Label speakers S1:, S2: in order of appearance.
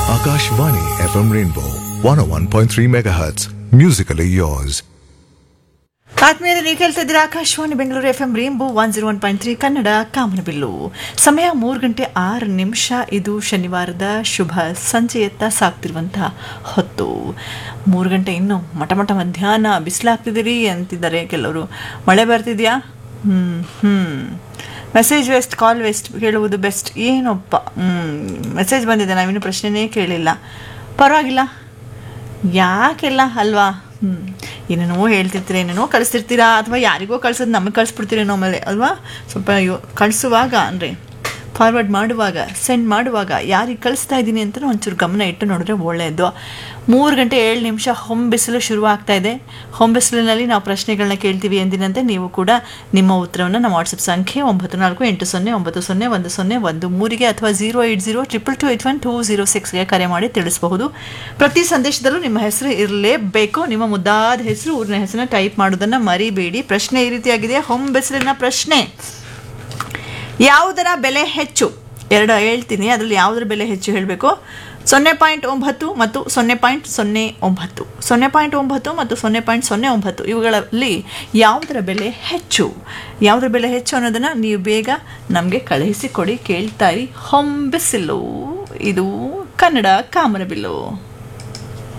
S1: Akashvani FM Rainbow 101.3 MHz. Musically yours.
S2: ಆದ್ಮೇಲೆ ನೀವು ಕೇಳ್ತಾ ಇದ್ದೀರಾ Akashvani Bengaluru F M rainbow one zero one point three Kannada ಕಾಮನಬಿಲ್ಲು ಸಮಯ ಮೂರು ಗಂಟೆ ಆರು ನಿಮಿಷ ಇದು ಶನಿವಾರದ ಶುಭ ಸಂಜೆಯತ್ತ ಸಾಕ್ತಿರುವಂತಹ ಹೊತ್ತು ಮೂರು ಗಂಟೆ ಇನ್ನು ಮಟ ಮಟ ಮಧ್ಯಾಹ್ನ ಬಿಸಿಲಾಗ್ತಿದ್ದೀರಿ ಅಂತಿದ್ದಾರೆ ಕೆಲವರು ಮಳೆ ಬರ್ತಿದ್ಯಾ ಹ್ಞೂ ಹ್ಞೂ ಮೆಸೇಜ್ ವೆಸ್ಟ್ ಕಾಲ್ ವೆಸ್ಟ್ ಕೇಳುವುದು ಬೆಸ್ಟ್ ಏನಪ್ಪ ಹ್ಞೂ ಮೆಸೇಜ್ ಬಂದಿದೆ ನಾವಿನ್ನೂ ಪ್ರಶ್ನೆನೇ ಕೇಳಿಲ್ಲ ಪರವಾಗಿಲ್ಲ ಯಾಕೆಲ್ಲ ಅಲ್ವಾ ಹ್ಞೂ ಏನೇನೋ ಹೇಳ್ತಿರ್ತೀರ ಏನೇನೋ ಕಳಿಸ್ತಿರ್ತೀರಾ ಅಥವಾ ಯಾರಿಗೋ ಕಳ್ಸೋದು ನಮಗೆ ಕಳಿಸ್ಬಿಡ್ತೀರೇನೋ ಆಮೇಲೆ ಅಲ್ವಾ ಸ್ವಲ್ಪ ಯೋ ಕಳಿಸುವಾಗ ಅಂದರೆ ಫಾರ್ವರ್ಡ್ ಮಾಡುವಾಗ ಸೆಂಡ್ ಮಾಡುವಾಗ ಯಾರಿಗೆ ಕಳಿಸ್ತಾ ಇದ್ದೀನಿ ಅಂತ ಒಂಚೂರು ಗಮನ ಇಟ್ಟು ನೋಡಿದ್ರೆ ಒಳ್ಳೆಯದು ಮೂರು ಗಂಟೆ ಏಳು ನಿಮಿಷ ಹೊಂಬಿಸಿಲು ಶುರು ಆಗ್ತಾ ಇದೆ ಹೊಂಬಿಸಿಲಿನಲ್ಲಿ ನಾವು ಪ್ರಶ್ನೆಗಳನ್ನ ಕೇಳ್ತೀವಿ ಎಂದಿನಂತೆ ನೀವು ಕೂಡ ನಿಮ್ಮ ಉತ್ತರವನ್ನು ನಮ್ಮ ವಾಟ್ಸಪ್ ಸಂಖ್ಯೆ ಒಂಬತ್ತು ನಾಲ್ಕು ಎಂಟು ಸೊನ್ನೆ ಒಂಬತ್ತು ಸೊನ್ನೆ ಒಂದು ಸೊನ್ನೆ ಒಂದು ಮೂರಿಗೆ ಅಥವಾ zero eight zero triple two eight one two zero ಸಿಕ್ಸ್ಗೆ ಕರೆ ಮಾಡಿ ತಿಳಿಸಬಹುದು ಪ್ರತಿ ಸಂದೇಶದಲ್ಲೂ ನಿಮ್ಮ ಹೆಸರು ಇರಲೇಬೇಕು ನಿಮ್ಮ ಮುದ್ದಾದ ಹೆಸರು ಊರಿನ ಹೆಸರನ್ನ ಟೈಪ್ ಮಾಡೋದನ್ನು ಮರಿಬೇಡಿ ಪ್ರಶ್ನೆ ಈ ರೀತಿಯಾಗಿದೆ ಹೊಂಬಿಸಿಲಿನ ಪ್ರಶ್ನೆ ಯಾವುದರ ಬೆಲೆ ಹೆಚ್ಚು ಎರಡು ಹೇಳ್ತೀನಿ ಅದರಲ್ಲಿ ಯಾವುದರ ಬೆಲೆ ಹೆಚ್ಚು ಹೇಳಬೇಕು ಸೊನ್ನೆ ಪಾಯಿಂಟ್ ಒಂಬತ್ತು ಮತ್ತು ಸೊನ್ನೆ ಪಾಯಿಂಟ್ ಸೊನ್ನೆ ಒಂಬತ್ತು ಸೊನ್ನೆ ಪಾಯಿಂಟ್ ಒಂಬತ್ತು ಮತ್ತು ಸೊನ್ನೆ ಪಾಯಿಂಟ್ ಸೊನ್ನೆ ಒಂಬತ್ತು ಇವುಗಳಲ್ಲಿ ಯಾವುದರ ಬೆಲೆ ಹೆಚ್ಚು ಯಾವುದರ ಬೆಲೆ ಹೆಚ್ಚು ಅನ್ನೋದನ್ನು ನೀವು ಬೇಗ ನಮಗೆ ಕಳುಹಿಸಿ ಕೊಡಿ ಕೇಳ್ತಾ ಇರಿ ಹೊಂಬಿಸಿಲು ಇದು ಕನ್ನಡ ಕಾಮನಬಿಲ್ಲು